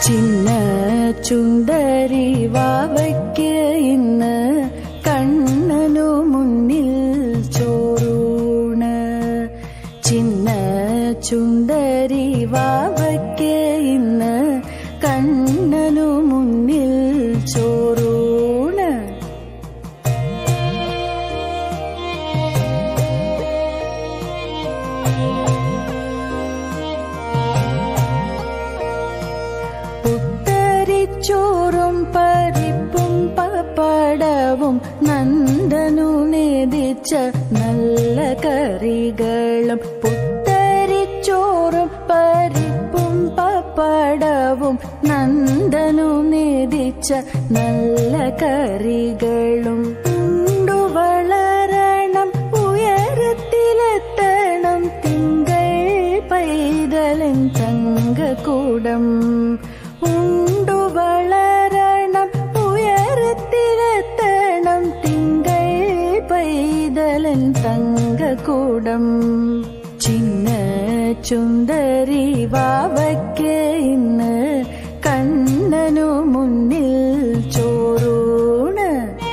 ചിന്ന ചുണ്ടരി വാവയ്ക്ക് ഇന്ന് കണ്ണനു മുന്നിൽ ചോറൂണ് ചിന്ന ചുണ്ടരി വാവയ്ക്ക് ഇന്ന് കണ്ണനു മുന്നിൽ ചോറൂണ് പുത്തരിച്ചോറും പരിപ്പും പപ്പടവും നന്ദനു നേദിച്ച നല്ല കറികളും പുത്തരിച്ചോറും പരിപ്പും പപ്പടവും നന്ദനു നേദിച്ച നല്ല കറികളും ഉണ്ടു വളരണം ഉയരത്തിലെത്തണം തിങ്കൾ പൈതലൻ തങ്കക്കൂടം ഉണ്ടു വളരണം ഉയരത്തിലെത്തണം തിങ്കൾ പൈതലൻ തങ്കക്കൂടം ചിന്ന ചുന്ദരി വാവയ്ക്ക് ഇന്ന് കണ്ണനു മുന്നിൽ ചോറൂണ്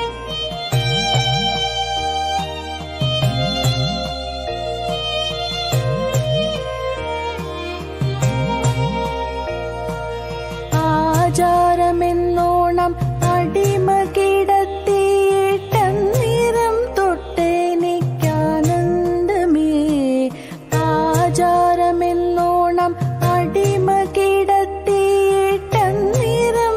ആചാരമെന്നോണം അടിമ കിടത്തിയിട്ടന്നേരം തൊട്ടെനിക്കാനന്ദമേ ആചാരമെന്നോണം അടിമ കിടത്തിയിട്ടന്നേരം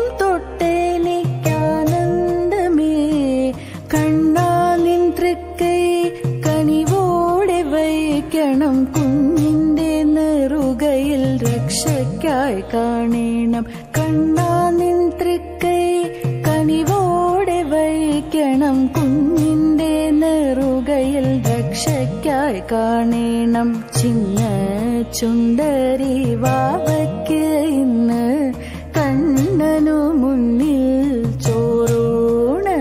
തൊട്ടെനിക്കാനന്ദമേ കണ്ണാ നിൻ തൃക്കൈ കനിവോടെ വയ്ക്കണം കുഞ്ഞിന്റെ നെറുകയിൽ രക്ഷയ്ക്കായി കാണേണം കണ്ണാ നിൻ തൃക്കൈ കനിവോടെ വയ്ക്കണം കുഞ്ഞിന്റെ നെറുകയിൽ രക്ഷയ്ക്കായി കാണേണം ചിന്ന ചുണ്ടരി വാവയ്ക്ക് ഇന്ന് കണ്ണനു മുന്നിൽ ചോറൂണ്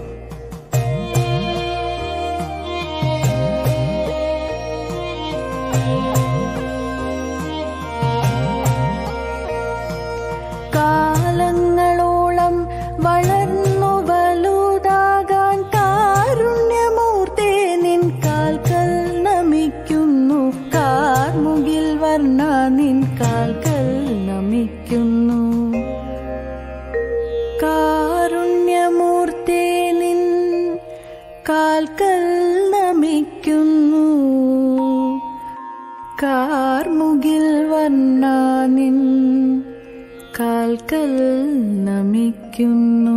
കാലങ്ങളോളം വളർന്നു വലുതാകാൻ കാരുണ്യമൂർത്തേ നിൻ കാൽക്കൽ നമിക്കുന്നു കാർമുകിൽ വർണ്ണ നിൻ കാൽക്കൽ നമിക്കുന്നു കാരുണ്യമൂർത്തേ നിൻ കാൽക്കൽ നമിക്കുന്നു കാർമുകിൽ വർണ്ണ നിൻ കാൽക്കൽ നമിക്കുന്നു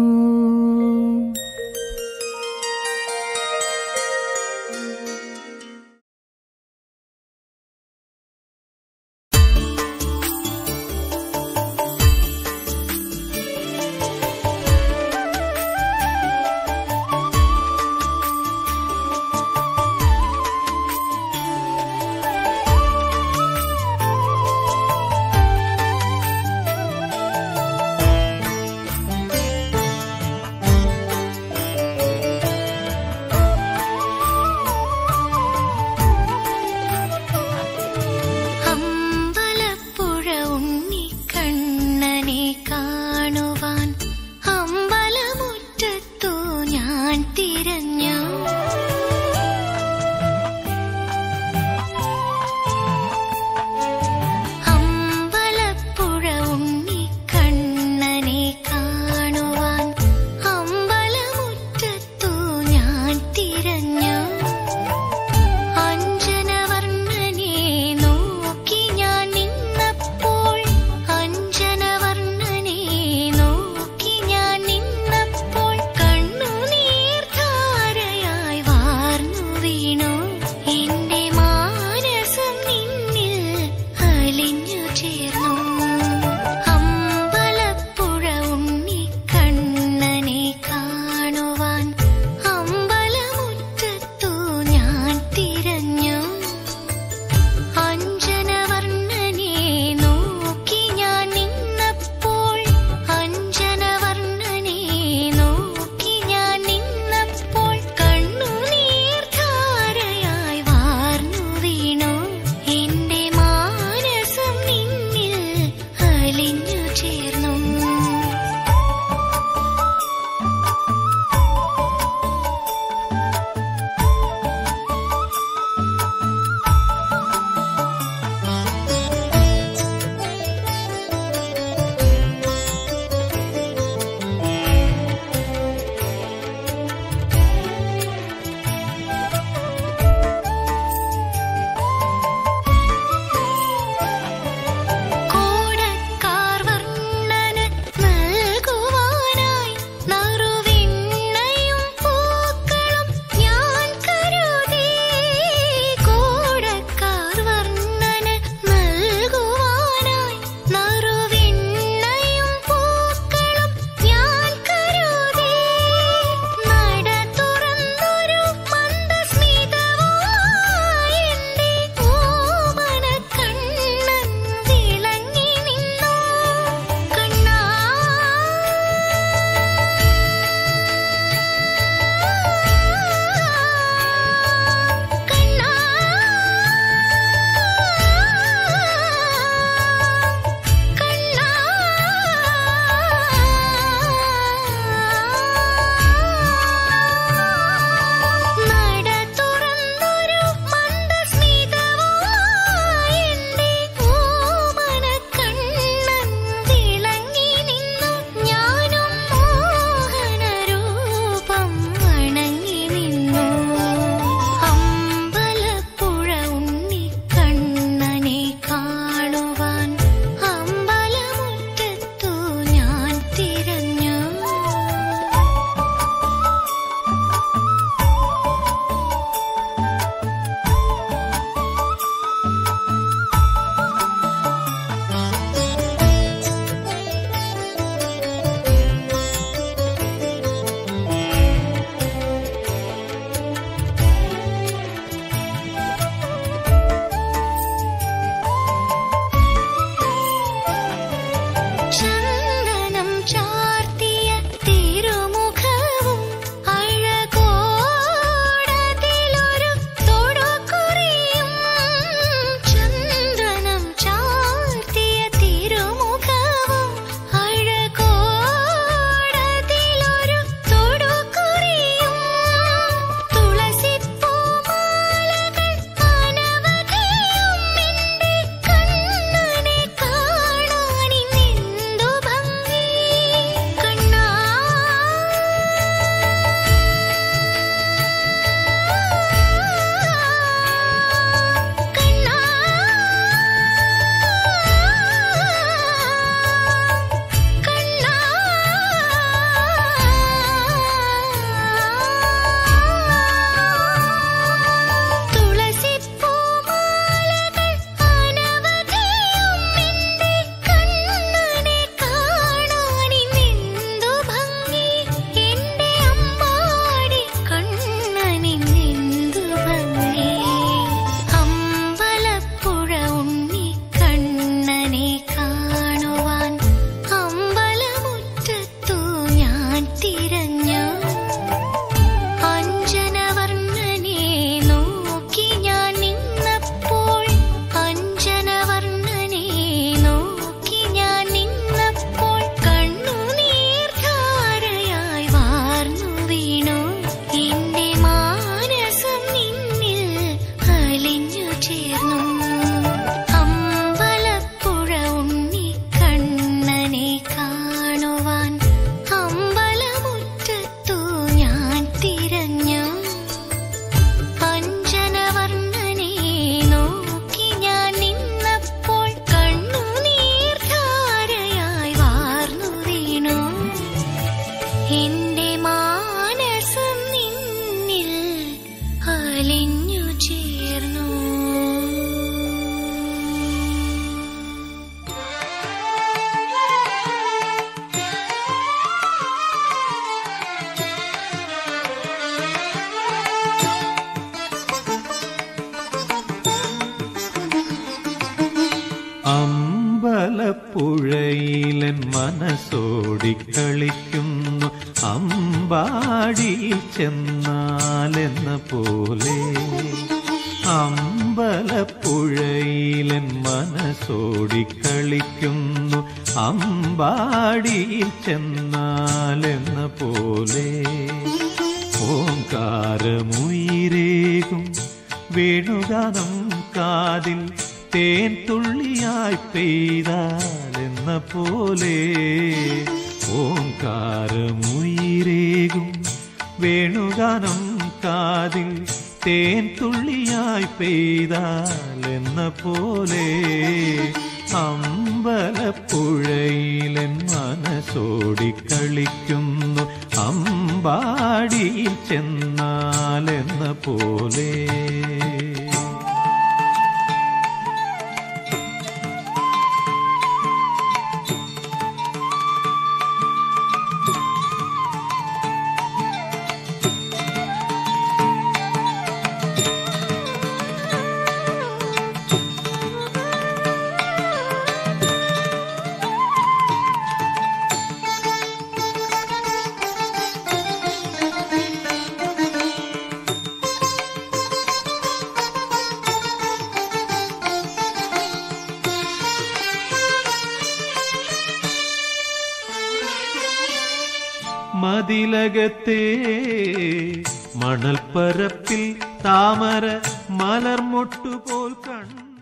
അമ്പലപ്പുഴയിലൻ മനസ്സോടിക്കളിക്കുന്നു അമ്പാടി ചെന്നാലെന്ന പോലെ അമ്പലപ്പുഴയിലൻ മനസ്സോടിക്കളിക്കുന്നു അമ്പാടി ചെന്നാലെന്ന പോലെ ഓംകാരമുയിരേകും വേണുഗാനം കാതിൽ തേൻ തുള്ളിയായി പെയ്താലെന്ന പോലെ ഓംകാരമുയിരേകും വേണുഗാനം കാതിൽ തേൻ തുള്ളിയായി പെയ്താലെന്ന പോലെ അമ്പലപ്പുഴയിലൻ മനസ്സോടിക്കളിക്കുന്നു അമ്പാടിയിൽ ചെന്നാലെന്ന പോലെ മതിലകത്തെ മണൽപ്പരപ്പിൽ താമര മലർമൊട്ടുപോൽ കണ്ണു